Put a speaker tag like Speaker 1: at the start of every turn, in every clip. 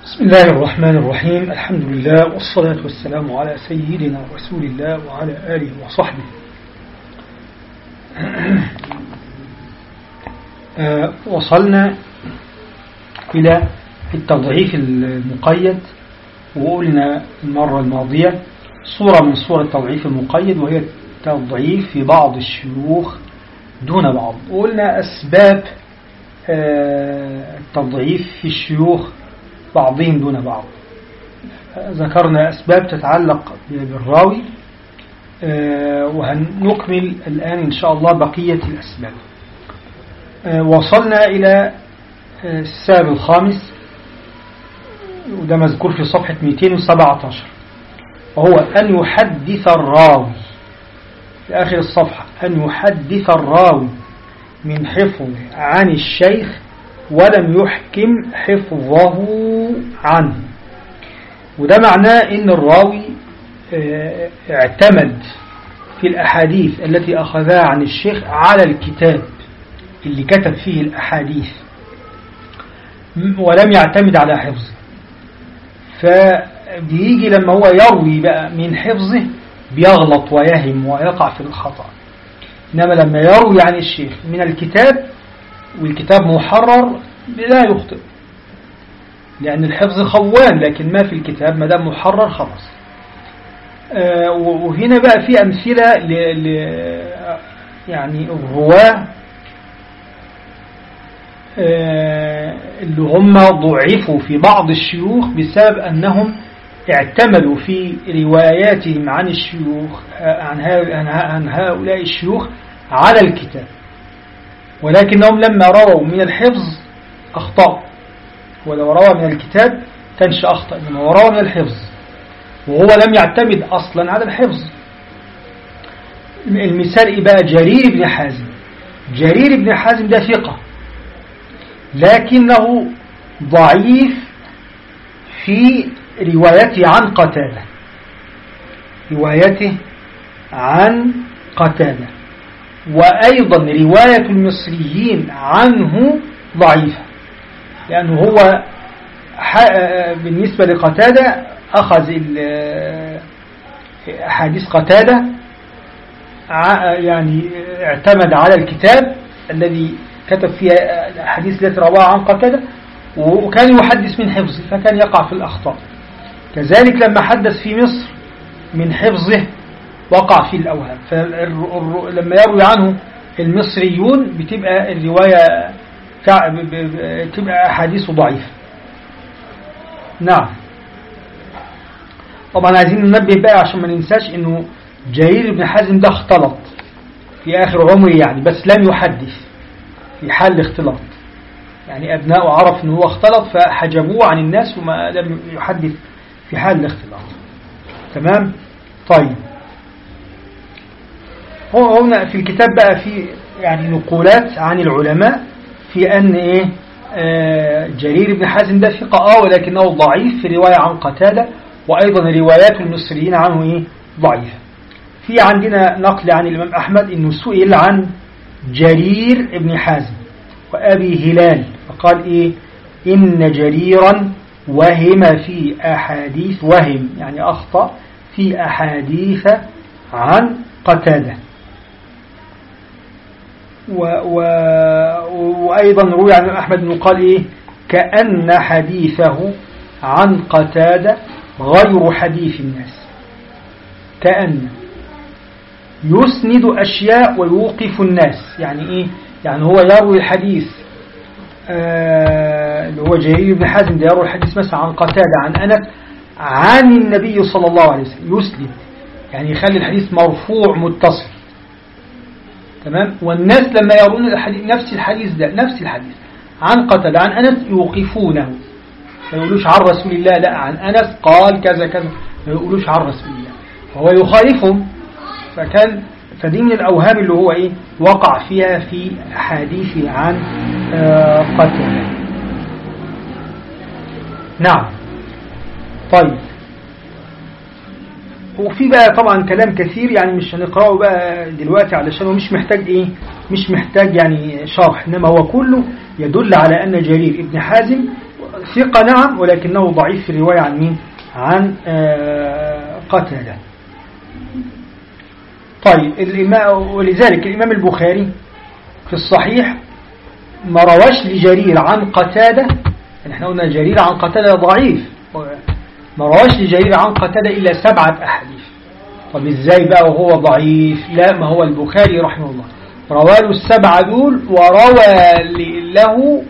Speaker 1: بسم الله الرحمن الرحيم الحمد لله والصلاة والسلام على سيدنا رسول الله وعلى آله وصحبه آه، وصلنا إلى التضعيف المقيد وقلنا المرة الماضية صورة من صور التضعيف المقيد وهي التضعيف في بعض الشيوخ دون بعض وقلنا أسباب آه، التضعيف في الشيوخ بعضهم دون بعض ذكرنا أسباب تتعلق بالراوي آه، وهنكمل الآن إن شاء الله بقية الأسباب آه، وصلنا إلى آه، السبب الخامس وده مذكور في صفحة 217 وهو أن يحدث الراوي في آخر الصفحة أن يحدث الراوي من حفظ عن الشيخ ولم يحكم حفظه عنه وده معناه ان الراوي اعتمد في الأحاديث التي أخذها عن الشيخ على الكتاب اللي كتب فيه الأحاديث ولم يعتمد على حفظه فبيجي لما هو يروي بقى من حفظه بيغلط ويهم ويقع في الخطأ إنما لما يروي عن الشيخ من الكتاب والكتاب محرر لا يخطئ لأن الحفظ خوان لكن ما في الكتاب ما دام محرر خلاص آه وهنا بقى في أمثلة ل... ل... يعني الرواة آه اللي هم ضعفوا في بعض الشيوخ بسبب أنهم اعتمدوا في رواياتهم عن الشيوخ عن, عن هؤلاء الشيوخ على الكتاب ولكنهم لما رووا من الحفظ أخطأوا ولو روى من الكتاب كانش أخطأ إنما هو روى من الحفظ وهو لم يعتمد أصلا على الحفظ المثال إيه بقى جرير بن حازم جرير بن حازم ده ثقة لكنه ضعيف في روايته عن قتادة روايته عن قتادة وأيضا رواية المصريين عنه ضعيفة لأنه هو بالنسبة لقتادة أخذ أحاديث قتادة يعني اعتمد على الكتاب الذي كتب فيها الأحاديث التي رواها عن قتادة وكان يحدث من حفظه فكان يقع في الأخطاء كذلك لما حدث في مصر من حفظه وقع في الأوهام فلما يروي عنه المصريون بتبقى الرواية تبقى أحاديث ضعيفة نعم طبعا عايزين ننبه بقى عشان ما ننساش انه جرير بن حازم ده اختلط في آخر عمره يعني بس لم يحدث في حال الاختلاط يعني أبناءه عرف أنه هو اختلط فحجبوه عن الناس وما لم يحدث في حال الاختلاط تمام طيب هو هنا في الكتاب بقى في يعني نقولات عن العلماء في أن إيه آه جرير بن حازم ده ثقة آه ولكنه ضعيف في رواية عن قتادة وأيضا روايات المصريين عنه إيه ضعيفة في عندنا نقل عن الإمام أحمد أنه سئل عن جرير بن حازم وأبي هلال فقال إيه إن جريرا وهم في أحاديث وهم يعني أخطأ في أحاديث عن قتادة و و وأيضا روي عن أحمد أنه قال إيه كأن حديثه عن قتادة غير حديث الناس كأن يسند أشياء ويوقف الناس يعني إيه يعني هو يروي الحديث اللي آه هو جرير بن حازم ده يروي الحديث مثلا عن قتادة عن أنس عن النبي صلى الله عليه وسلم يسند يعني يخلي الحديث مرفوع متصل تمام والناس لما يرون الحديث نفس الحديث ده نفس الحديث عن قتادة عن أنس يوقفونه ما يقولوش عن رسول الله لا عن أنس قال كذا كذا ما يقولوش عن رسول الله فهو يخالفهم فكان فدي من الأوهام اللي هو إيه وقع فيها في حديثه عن آه قتادة نعم طيب وفي بقى طبعا كلام كثير يعني مش هنقرأه بقى دلوقتي علشان هو مش محتاج ايه مش محتاج يعني شرح انما هو كله يدل على ان جرير ابن حازم ثقة نعم ولكنه ضعيف في الرواية عن مين عن آه، قتادة طيب الإمام ولذلك الإمام البخاري في الصحيح ما رواش لجرير عن قتادة يعني احنا قلنا جرير عن قتادة ضعيف ما رواش لجرير عن قتادة إلا سبعة أحاديث طب ازاي بقى وهو ضعيف لا ما هو البخاري رحمه الله رواه السبعة دول وروى له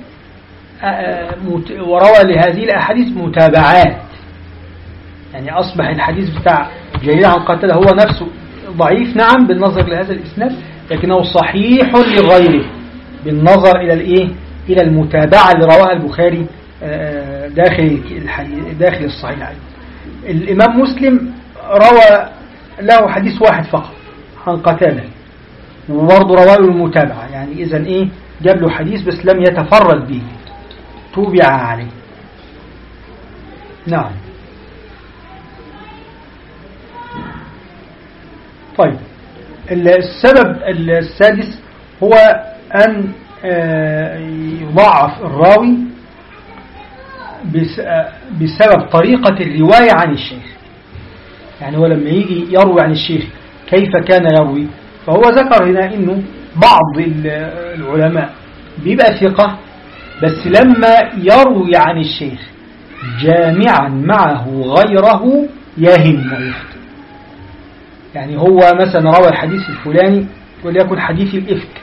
Speaker 1: وروى لهذه الأحاديث متابعات يعني أصبح الحديث بتاع جرير عن قتادة هو نفسه ضعيف نعم بالنظر لهذا الإسناد لكنه صحيح لغيره بالنظر إلى الإيه إلى المتابعة اللي رواها البخاري داخل داخل الصحيح الإمام مسلم روى له حديث واحد فقط عن قتادة وبرضه رواه المتابعة يعني إذا إيه جاب له حديث بس لم يتفرد به توبع عليه نعم طيب السبب السادس هو أن يضعف الراوي بسبب طريقة الرواية عن الشيخ يعني هو لما يجي يروي عن الشيخ كيف كان يروي فهو ذكر هنا انه بعض العلماء بيبقى ثقة بس لما يروي عن الشيخ جامعا معه غيره يهم ويخطئ يعني هو مثلا روى الحديث الفلاني وليكن حديث الإفك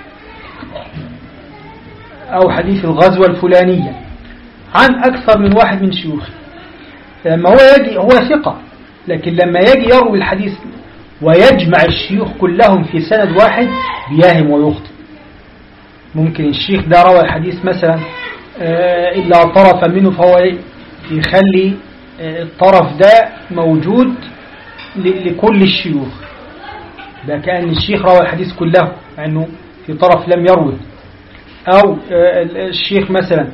Speaker 1: أو حديث الغزوة الفلانية عن أكثر من واحد من شيوخه لما هو يجي هو ثقة لكن لما يجي يروي الحديث ويجمع الشيوخ كلهم في سند واحد بياهم ويخطئ ممكن الشيخ ده روى الحديث مثلا إلا طرفا منه فهو يخلي الطرف ده موجود لكل الشيوخ ده كأن الشيخ روى الحديث كله مع أنه في طرف لم يروي أو الشيخ مثلا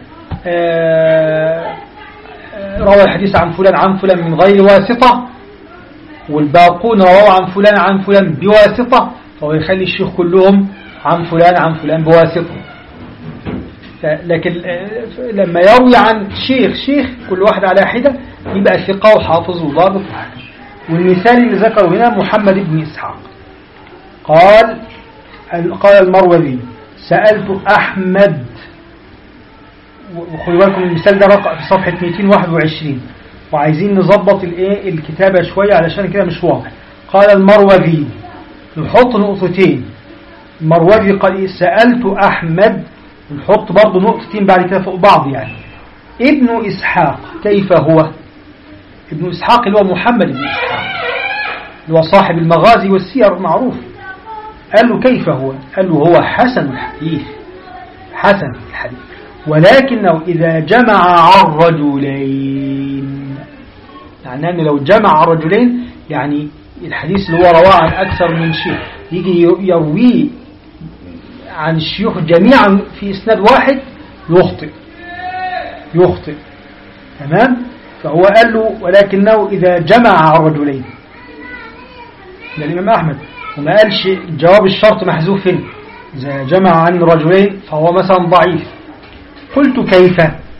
Speaker 1: روى الحديث عن فلان عن فلان من غير واسطة والباقون رووا عن فلان عن فلان بواسطة فهو يخلي الشيخ كلهم عن فلان عن فلان بواسطة لكن لما يروي عن شيخ شيخ كل واحد على حدة يبقى ثقة وحافظ وضابط والمثال اللي ذكره هنا محمد بن إسحاق قال قال المروذي سألت أحمد وخلوا بالكم المثال ده رقم في صفحة 221 وعايزين نظبط الايه الكتابة شوية علشان كده مش واضح قال المروذي نحط نقطتين المروذي قال إيه سألت أحمد نحط برضه نقطتين بعد كده فوق بعض يعني ابن إسحاق كيف هو ابن إسحاق اللي هو محمد بن إسحاق اللي هو صاحب المغازي والسير معروف قال له كيف هو قال له هو حسن الحديث حسن الحديث ولكنه إذا جمع الرجلين يعني أنه لو جمع الرجلين يعني الحديث اللي هو رواه عن أكثر من شيخ يجي يرويه عن الشيوخ جميعا في إسناد واحد يخطئ يخطئ تمام فهو قال له ولكنه إذا جمع الرجلين ده الإمام أحمد وما قالش جواب الشرط محذوف هنا إذا جمع عن رجلين فهو مثلا ضعيف قلت كيف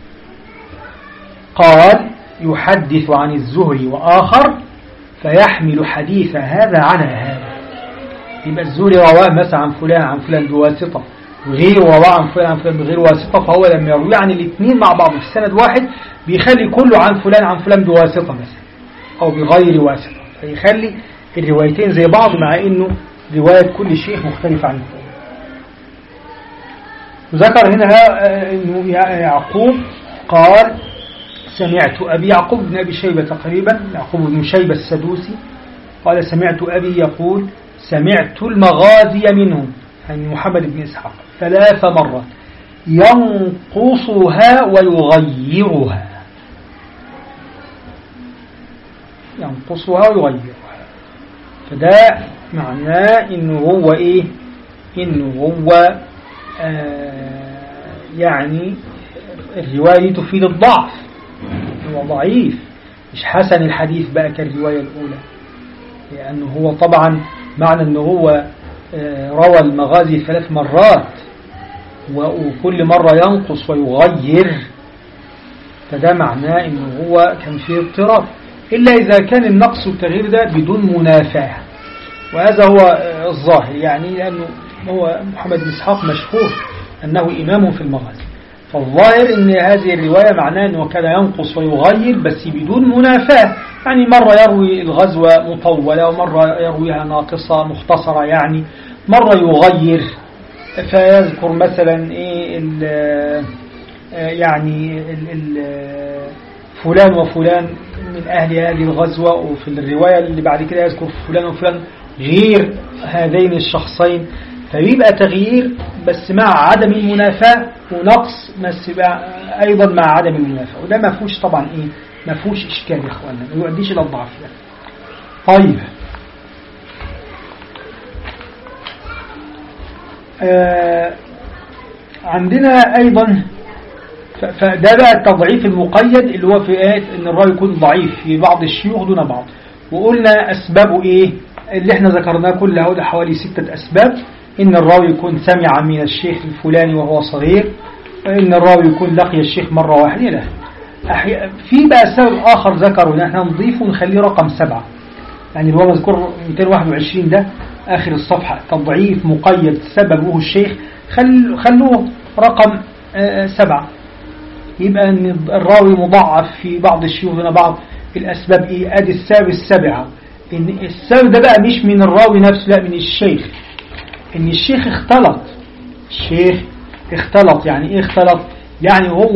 Speaker 1: قال يحدث عن الزهري وآخر فيحمل حديث هذا على هذا يبقى الزهري رواه مثلا عن فلان عن فلان بواسطة وغيره رواه عن فلان عن فلان بغير واسطة فهو لما يروي عن الاثنين مع بعض في سند واحد بيخلي كله عن فلان عن فلان بواسطة مثلا أو بغير واسطة فيخلي الروايتين زي بعض مع انه رواية كل شيخ مختلف عن الثاني ذكر هنا انه يعقوب قال سمعت أبي يعقوب بن أبي شيبة تقريبا يعقوب بن شيبة السدوسي قال سمعت أبي يقول سمعت المغازي منه عن محمد بن إسحاق ثلاث مرات ينقصها ويغيرها ينقصها ويغيرها فده معناه انه هو ايه انه هو آه يعني الرواية تفيد الضعف هو ضعيف مش حسن الحديث بقى كالرواية الأولى لأنه هو طبعا معنى أنه هو آه روى المغازي ثلاث مرات وكل مرة ينقص ويغير فده معناه انه هو كان فيه اضطراب إلا إذا كان النقص والتغيير ده بدون منافاة وهذا هو الظاهر يعني لأنه هو محمد بن إسحاق مشهور أنه إمام في المغازي فالظاهر أن هذه الرواية معناه أنه كان ينقص ويغير بس بدون منافاة يعني مرة يروي الغزوة مطولة ومرة يرويها ناقصة مختصرة يعني مرة يغير فيذكر مثلا إيه يعني ال ال فلان وفلان من أهل هذه الغزوة وفي الرواية اللي بعد كده يذكر فلان وفلان غير هذين الشخصين فيبقى تغيير بس مع عدم المنافاة ونقص بس أيضا مع عدم المنافاة وده ما فيهوش طبعا إيه ما فيهوش إشكال يا إخوانا ما يؤديش إلى الضعف يعني. طيب آه عندنا أيضا فده بقى التضعيف المقيد اللي هو في آية ان الراوي يكون ضعيف في بعض الشيوخ دون بعض وقلنا أسبابه إيه اللي احنا ذكرناه كل هؤلاء حوالي ستة أسباب إن الراوي يكون سمع من الشيخ الفلاني وهو صغير وإن الراوي يكون لقي الشيخ مرة واحدة له في بقى سبب آخر ذكره ان احنا نضيفه ونخليه رقم سبعة يعني اللي هو مذكور 221 ده آخر الصفحة تضعيف مقيد سببه الشيخ خل خلوه رقم سبعة يبقى ان الراوي مضاعف في بعض الشيوخ دون بعض الأسباب إيه أدي السبب السابعة إن السبب ده بقى مش من الراوي نفسه لا من الشيخ إن الشيخ اختلط الشيخ اختلط يعني إيه اختلط يعني هو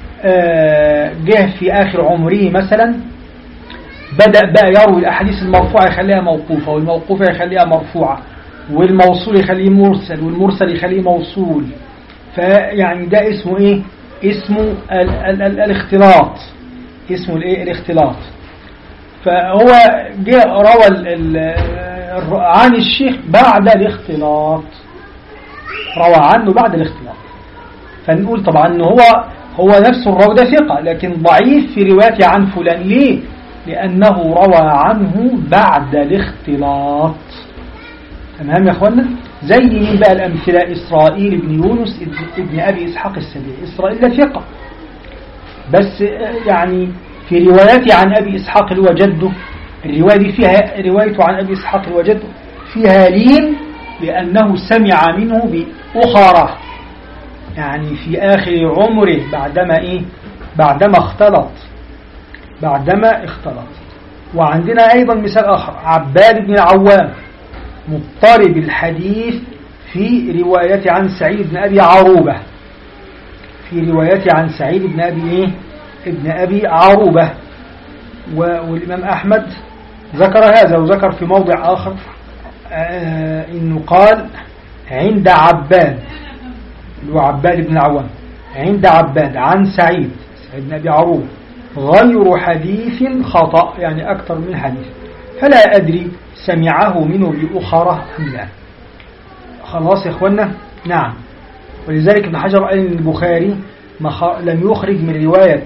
Speaker 1: جه في آخر عمره مثلا بدأ بقى يروي الأحاديث المرفوعة يخليها موقوفة والموقوفة يخليها مرفوعة والموصول يخليه مرسل والمرسل يخليه موصول فيعني ده اسمه ايه اسمه ال ال ال الاختلاط اسمه الايه الاختلاط فهو جاء روى ال ال عن الشيخ بعد الاختلاط روى عنه بعد الاختلاط فنقول طبعا ان هو هو نفس الراوي ده ثقة لكن ضعيف في روايته عن فلان ليه لأنه روى عنه بعد الاختلاط تمام يا أخوانا زي مين بقى الأمثلة إسرائيل بن يونس ابن أبي إسحاق السبيعي إسرائيل ده ثقة بس يعني في رواياته عن أبي إسحاق اللي هو جده الرواية دي فيها روايته عن أبي إسحاق اللي هو جده فيها لين لأنه سمع منه بأخرى يعني في آخر عمره بعدما إيه بعدما اختلط بعدما اختلط وعندنا أيضا مثال آخر عباد بن العوام مضطرب الحديث في رواية عن سعيد بن أبي عروبة في رواية عن سعيد بن أبي إيه؟ ابن أبي عروبة والإمام أحمد ذكر هذا وذكر في موضع آخر آه إنه قال عند عباد اللي هو عباد بن العوام عند عباد عن سعيد سعيد بن أبي عروبة غير حديث خطأ يعني أكثر من حديث فلا أدري سمعه منه بأخرى أم لا خلاص يا إخوانا نعم ولذلك ابن حجر قال ان البخاري لم يخرج من رواية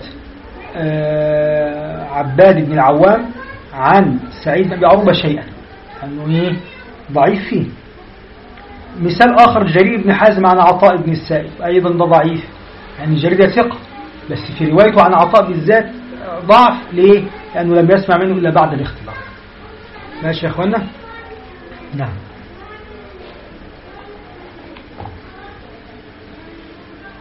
Speaker 1: عباد بن العوام عن سعيد بن أبي عروبة شيئا أنه إيه ضعيف فيه مثال آخر جرير بن حازم عن عطاء بن السائب أيضا ده ضعيف يعني جرير ده ثقة بس في روايته عن عطاء بالذات ضعف ليه؟ لأنه لم يسمع منه إلا بعد الاختلاط ماشي يا أخوانا؟ نعم